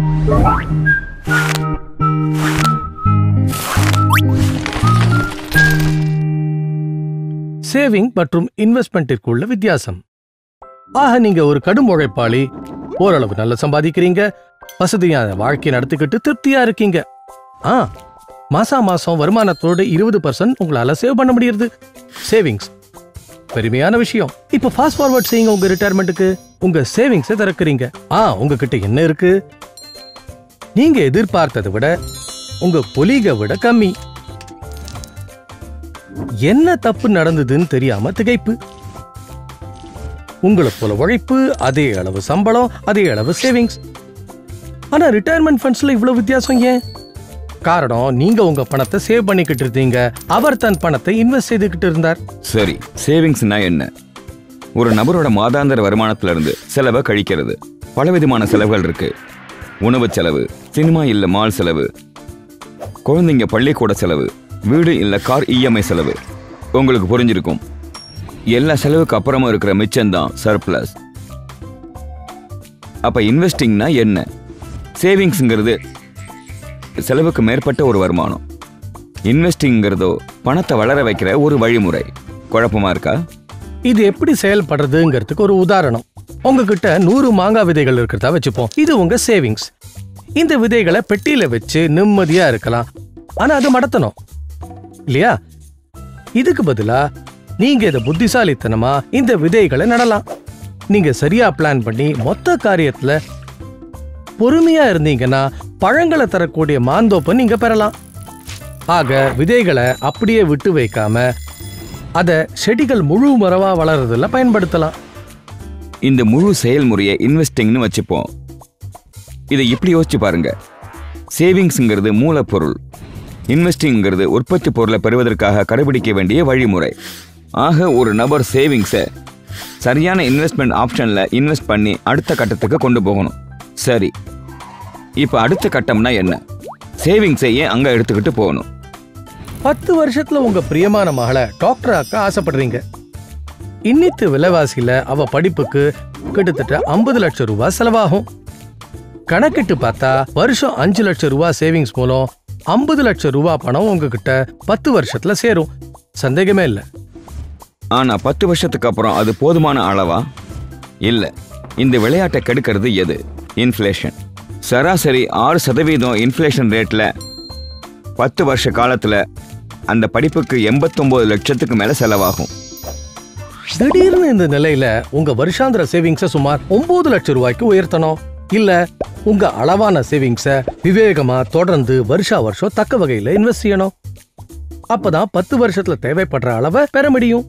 saving மற்றும் இன்வெஸ்ட்மெண்ட்டிற்குள்ள வித்தியாசம் ஆக நீங்க ஒரு கடும் உழைப்பாளி ஓரளவு நல்லா சம்பாதிக்கிறீங்க வசதியான வாழ்க்கை நடத்திக்கிட்டு திருப்தியா இருக்கீங்க ஆ மாசா மாசம் வருமானத்தோட இருபது பர்சன்ட் உங்களால சேவ் பண்ண முடியுது சேவிங்ஸ் பெருமையான விஷயம் இப்ப ஃபாஸ்ட் ஃபார்வர்ட் செய்யுங்க உங்க ரிட்டையர்மெண்ட்டுக்கு உங்க சேவிங்ஸை திறக்கிறீங்க ஆ உங்ககிட்ட என்ன இருக்கு நீங்க எதிர்பார்த்ததை விட உங்க பொலிகை விட கம்மி என்ன தப்பு நடந்ததுன்னு தெரியாம திகைப்பு உங்களை போல உழைப்பு அதே அளவு சம்பளம் அதே அளவு சேவிங்ஸ் ஆனா ரிட்டையர்மெண்ட் ஃபண்ட்ஸ்ல இவ்வளவு வித்தியாசம் ஏன் காரணம் நீங்க உங்க பணத்தை சேவ் பண்ணிக்கிட்டு இருந்தீங்க அவர் தன் பணத்தை இன்வெஸ்ட் செய்துக்கிட்டு இருந்தார் சரி சேவிங்ஸ்னா என்ன ஒரு நபரோட மாதாந்திர வருமானத்துல இருந்து செலவை கழிக்கிறது பலவிதமான செலவுகள் இருக்கு உணவு செலவு சினிமா இல்ல மால் செலவு குழந்தைங்க பள்ளிக்கூட செலவு வீடு இல்ல கார் இஎம்ஐ செலவு உங்களுக்கு புரிஞ்சிருக்கும் எல்லா செலவுக்கு அப்புறமா இருக்கிற மிச்சம்தான் சர்ப்ளஸ் அப்ப இன்வெஸ்டிங்னா என்ன சேவிங்ஸ்ங்கிறது செலவுக்கு மேற்பட்ட ஒரு வருமானம் இன்வெஸ்டிங்கிறதோ பணத்தை வளர வைக்கிற ஒரு வழிமுறை குழப்பமா இருக்கா இது எப்படி செயல்படுறதுங்கிறதுக்கு ஒரு உதாரணம் உங்ககிட்ட நூறு மாங்காய் விதைகள் இருக்கிறதா வச்சுப்போம் இது உங்க சேவிங்ஸ் இந்த விதைகளை பெட்டியில வச்சு நிம்மதியா இருக்கலாம் ஆனா அது மடத்தணும் இல்லையா இதுக்கு பதிலா நீங்க இதை புத்திசாலித்தனமா இந்த விதைகளை நடலாம் நீங்க சரியா பிளான் பண்ணி மொத்த காரியத்துல பொறுமையா இருந்தீங்கன்னா பழங்களை தரக்கூடிய மாந்தோப்பை நீங்க பெறலாம் ஆக விதைகளை அப்படியே விட்டு வைக்காம அத செடிகள் முழு மரவா வளர்றதுல பயன்படுத்தலாம் இந்த முழு செயல்முறையை இன்வெஸ்டிங்னு வச்சுப்போம் இதை இப்படி யோசிச்சு பாருங்க சேவிங்ஸ்ங்கிறது மூலப்பொருள் இன்வெஸ்டிங்கிறது உற்பத்தி பொருளை பெறுவதற்காக கடைபிடிக்க வேண்டிய வழிமுறை ஆக ஒரு நபர் சேவிங்ஸை சரியான இன்வெஸ்ட்மெண்ட் ஆப்ஷனில் இன்வெஸ்ட் பண்ணி அடுத்த கட்டத்துக்கு கொண்டு போகணும் சரி இப்போ அடுத்த கட்டம்னா என்ன சேவிங்ஸை ஏன் அங்கே எடுத்துக்கிட்டு போகணும் பத்து வருஷத்துல உங்க பிரியமான மகளை டாக்டர் ஆக்க ஆசைப்படுறீங்க இன்னித்து விலைவாசியில அவ படிப்புக்கு கிட்டத்தட்ட ஐம்பது லட்சம் ரூபாய் செலவாகும் கணக்கிட்டு பார்த்தா வருஷம் அஞ்சு லட்சம் ரூபாய் சேவிங்ஸ் மூலம் ஐம்பது லட்சம் ரூபாய் பணம் உங்ககிட்ட பத்து வருஷத்துல சேரும் சந்தேகமே இல்லை ஆனா பத்து வருஷத்துக்கு அப்புறம் அது போதுமான அளவா இல்ல இந்த விளையாட்டை கெடுக்கிறது எது இன்ஃப்ளேஷன் சராசரி ஆறு சதவீதம் இன்ஃப்ளேஷன் ரேட்ல பத்து வருஷ காலத்துல அந்த படிப்புக்கு எண்பத்தொன்பது லட்சத்துக்கு மேல செலவாகும் திடீர்னு இந்த நிலையில உங்க வருஷாந்திர சேவிங்ஸ சுமார் ஒன்பது லட்சம் ரூபாய்க்கு உயர்த்தணும் இல்ல உங்க அளவான சேவிங்ஸ விவேகமா தொடர்ந்து வருஷா வருஷம் தக்க வகையில இன்வெஸ்ட் செய்யணும் அப்பதான் பத்து வருஷத்துல தேவைப்படுற அளவை பெற முடியும்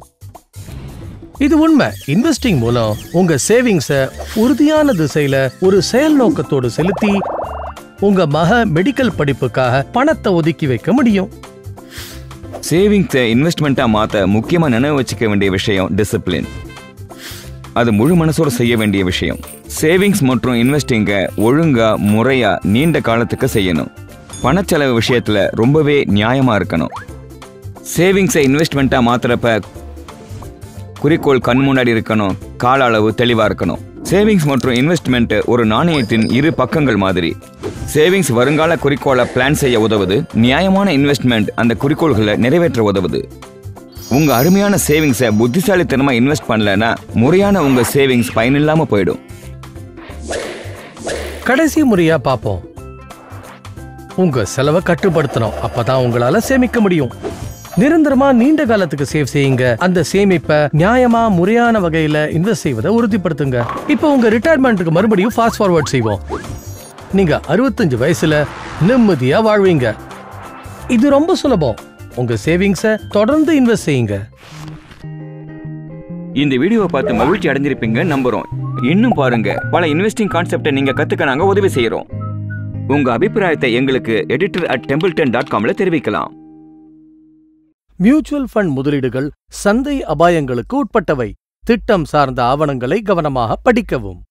இது உண்மை இன்வெஸ்டிங் மூலம் உங்க சேவிங்ஸ உறுதியான திசையில ஒரு செயல் நோக்கத்தோடு செலுத்தி உங்க மக மெடிக்கல் படிப்புக்காக பணத்தை ஒதுக்கி வைக்க முடியும் சேவிங்ஸை இன்வெஸ்ட்மெண்ட்டா மாத்த முக்கியமா நினைவு வச்சுக்க வேண்டிய விஷயம் டிசிப்ளின் அது முழு மனசோட செய்ய வேண்டிய விஷயம் சேவிங்ஸ் மற்றும் இன்வெஸ்டிங்கை ஒழுங்கா முறையா நீண்ட காலத்துக்கு செய்யணும் பணச்செலவு விஷயத்துல ரொம்பவே நியாயமா இருக்கணும் சேவிங்ஸை இன்வெஸ்ட்மெண்ட்டா மாத்துறப்ப குறிக்கோள் கண் முன்னாடி இருக்கணும் கால அளவு தெளிவா இருக்கணும் சேவிங்ஸ் மற்றும் இன்வெஸ்ட்மெண்ட் ஒரு நாணயத்தின் இரு பக்கங்கள் மாதிரி சேவிங்ஸ் வருங்கால குறிக்கோளை பிளான் செய்ய உதவுது நியாயமான இன்வெஸ்ட்மெண்ட் அந்த குறிக்கோள்களை நிறைவேற்ற உதவுது உங்க அருமையான சேவிங்ஸை புத்திசாலித்தனமா இன்வெஸ்ட் பண்ணலன்னா முறையான உங்க சேவிங்ஸ் பயனில்லாம போயிடும் கடைசி முறையா பாப்போம் உங்க செலவை கட்டுப்படுத்தணும் அப்பதான் உங்களால சேமிக்க முடியும் நிரந்தரமா நீண்ட காலத்துக்கு சேவ் செய்யுங்க அந்த சேமிப்பை நியாயமா முறையான வகையில இன்வெஸ்ட் செய்வதை உறுதிப்படுத்துங்க இப்போ உங்க ரிட்டையர்மெண்ட்டுக்கு மறுபடியும் ஃபாஸ்ட் ஃபார்வர்ட் செய்வோம் நீங்க அறுபத்தஞ்சு வயசுல நிம்மதியா வாழ்வீங்க இது ரொம்ப சுலபம் உங்க சேவிங்ஸை தொடர்ந்து இன்வெஸ்ட் செய்யுங்க இந்த வீடியோவை பார்த்து மகிழ்ச்சி அடைஞ்சிருப்பீங்க நம்புறோம் இன்னும் பாருங்க பல இன்வெஸ்டிங் கான்செப்டை நீங்க கத்துக்க நாங்க உதவி செய்யறோம் உங்க அபிப்பிராயத்தை எங்களுக்கு எடிட்டர் அட் டெம்பிள்டன் டாட் காம்ல தெரிவிக்கலாம் மியூச்சுவல் ஃபண்ட் முதலீடுகள் சந்தை அபாயங்களுக்கு உட்பட்டவை திட்டம் சார்ந்த ஆவணங்களை கவனமாக படிக்கவும்